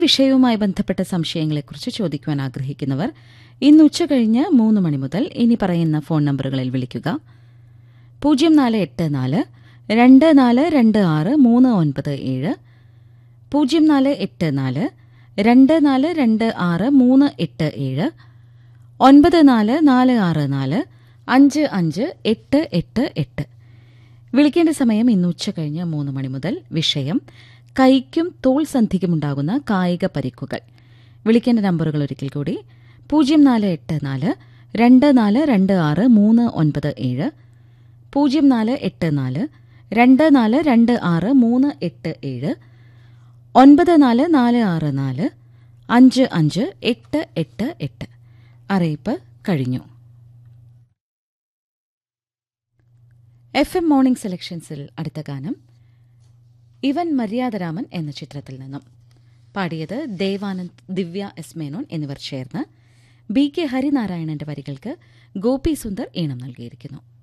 വിഷയവുമായി ബന്ധപ്പെട്ട സംശയങ്ങളെക്കുറിച്ച് ചോദിക്കുവാൻ ആഗ്രഹിക്കുന്നവർ ഇന്ന് ഉച്ചകഴിഞ്ഞ് മൂന്ന് മണി മുതൽ ഇനി പറയുന്ന ഫോൺ നമ്പറുകളിൽ വിളിക്കുക പൂജ്യം നാല് എട്ട് നാല് രണ്ട് നാല് രണ്ട് ആറ് മൂന്ന് ഒൻപത് ഏഴ് പൂജ്യം നാല് എട്ട് നാല് രണ്ട് നാല് രണ്ട് ആറ് മൂന്ന് എട്ട് ഏഴ് ഒൻപത് നാല് നാല് ആറ് നാല് അഞ്ച് അഞ്ച് എട്ട് എട്ട് എട്ട് വിളിക്കേണ്ട സമയം ഇന്ന് ഉച്ചകഴിഞ്ഞ് മൂന്ന് മണി മുതൽ വിഷയം കൈക്കും തോൾ സന്ധിക്കുമുണ്ടാകുന്ന കായിക പരിക്കുകൾ വിളിക്കേണ്ട നമ്പറുകൾ ഒരിക്കൽ കൂടി പൂജ്യം നാല് എട്ട് നാല് രണ്ട് നാല് രണ്ട് ആറ് മൂന്ന് ഒൻപത് ഏഴ് പൂജ്യം നാല് എട്ട് നാല് രണ്ട് നാല് രണ്ട് ആറ് മൂന്ന് എട്ട് ഏഴ് ഒൻപത് നാല് നാല് ആറ് നാല് അഞ്ച് അഞ്ച് എട്ട് എട്ട് എട്ട് അറിയിപ്പ് കഴിഞ്ഞു എഫ് എം മോർണിംഗ് സെലക്ഷൻസിൽ അടുത്ത ഗാനം ഇവൻ മര്യാദരാമൻ എന്ന ചിത്രത്തിൽ നിന്നും പാടിയത് ദേവാനന്ദ് ദിവ്യ എസ് മേനോൻ എന്നിവർ ചേർന്ന് ബി കെ ഹരിനാരായണന്റെ വരികൾക്ക് ഗോപി സുന്ദർ ഈണം നൽകിയിരിക്കുന്നു